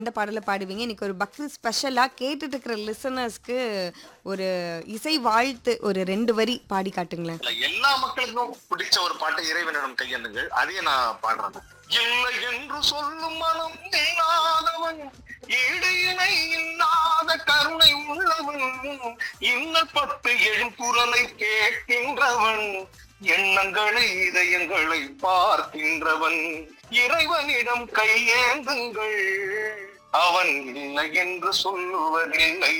இந்த பாடலை பாடுவீங்க இன்னைக்கு ஒரு பக்ரீத் ஸ்பெஷலா கேட்டுட்டு இருக்கிற லிசனர்ஸ்க்கு ஒரு இசை வாழ்த்து ஒரு ரெண்டு வரி பாடி காட்டுங்களேன் இல்ல, எல்லா மக்களுக்கும் பிடிச்ச ஒரு பாட்டை இறைவனிடம் கையெழுங்கள் அதையே நான் பாடுறேன் இல்லை என்று சொல்லும் மனம் இல்லாதவன் ஈடு இணை இல்லாத கருணை உள்ளவன் இன்னல் பட்டு எழும் குரலை கேட்கின்றவன் எண்ணங்களை இதயங்களை பார்க்கின்றவன் இறைவனிடம் கையேந்துங்கள் அவன் இல்லை என்று சொல்லுவதில்லை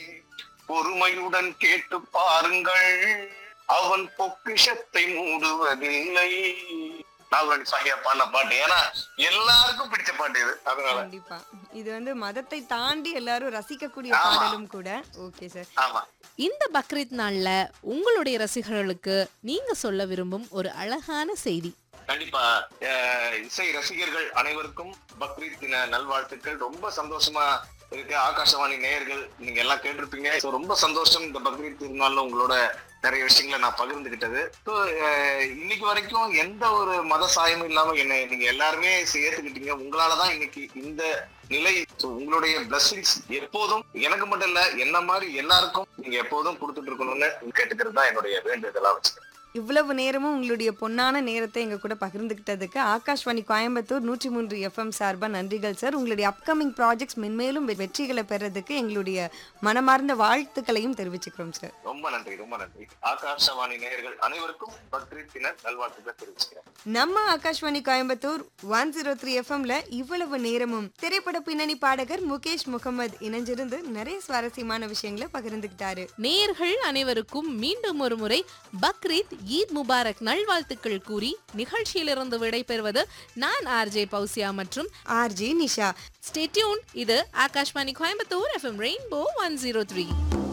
பொறுமையுடன் கேட்டு பாருங்கள் அவன் பொக்கிஷத்தை மூடுவதில்லை நாகராணி சாகியா பாடின பாட்டு ஏன்னா எல்லாருக்கும் பிடிச்ச பாட்டு இது அதனால கண்டிப்பா இது வந்து மதத்தை தாண்டி எல்லாரும் ரசிக்கக்கூடிய ஆமா. பாடலும் கூட ஓகே சார் ஆமா இந்த பக்ரீத் நாள்ல உங்களுடைய ரசிகர்களுக்கு நீங்க சொல்ல விரும்பும் ஒரு அழகான செய்தி கண்டிப்பா அஹ், இசை ரசிகர்கள் அனைவருக்கும் பக்ரீத் தின நல்வாழ்த்துக்கள் ரொம்ப சந்தோஷமா இருக்கு ஆகாஷவாணி நேயர்கள் நீங்க எல்லாம் கேட்டிருப்பீங்க So, ரொம்ப சந்தோஷம் இந்த பக்ரீத் திருநாள்ல உங்களோட நிறைய விஷயங்களை நான் பகிர்ந்துகிட்டது So, அஹ், இன்னைக்கு வரைக்கும் எந்த ஒரு மத சாயமும் இல்லாம என்னை நீங்க எல்லாருமே ஏத்துக்கிட்டீங்க உங்களாலதான் இன்னைக்கு இந்த நிலை So, உங்களுடைய பிளஸிங்ஸ் எப்போதும் எனக்கு மட்டும் இல்ல என்ன மாதிரி எல்லாருக்கும் நீங்க எப்போதும் கொடுத்துட்டு இருக்கணும்னு கேட்டுக்கிறது தான் என்னுடைய வேண்டுதலா வச்சுக்கிறேன் இவ்வளவு நேரமும் உங்களுடைய பொன்னான நேரத்தை எங்க கூட பகிர்ந்துகிட்டதுக்கு ஆகாஷ்வாணி கோயம்புத்தூர் நூற்றி மூன்று எஃப்எம் சார்பா நன்றிகள் சார் உங்களுடைய அப்கமிங் ப்ராஜெக்ட்ஸ் மென்மேலும் வெ- வெற்றிகளை பெறதுக்கு எங்களுடைய மனமார்ந்த வாழ்த்துக்களையும் தெரிவிச்சுக்கிறோம் சார் ரொம்ப நன்றி ரொம்ப நன்றி ஆகாஷவாணி நேயர்கள் அனைவருக்கும் பக்ரீத் தின நல்வாழ்த்துக்கள் தெரிவிச்சுக்கிறேன் நம்ம Akashvani Coimbatore one zero three எஃப்எம்ல இவ்வளவு நேரமும் திரைப்பட பின்னணி பாடகர் முகேஷ் முகமது இணைஞ்சிருந்து நிறைய சுவாரஸ்யமான விஷயங்களை பகிர்ந்துக்கிட்டாரு நேயர்கள் அனைவருக்கும் மீண்டும் ஒரு முறை பக்ரீத் ஈத் முபாரக் நல்வாழ்த்துக்கள் கூறி நிகழ்ச்சியிலிருந்து விடைபெறுவது நான் ஆர்ஜே பௌசியா மற்றும் ஆர்ஜி நிஷா ஸ்டேட்யூன் இது Akashvani Coimbatore FM rainbow one zero three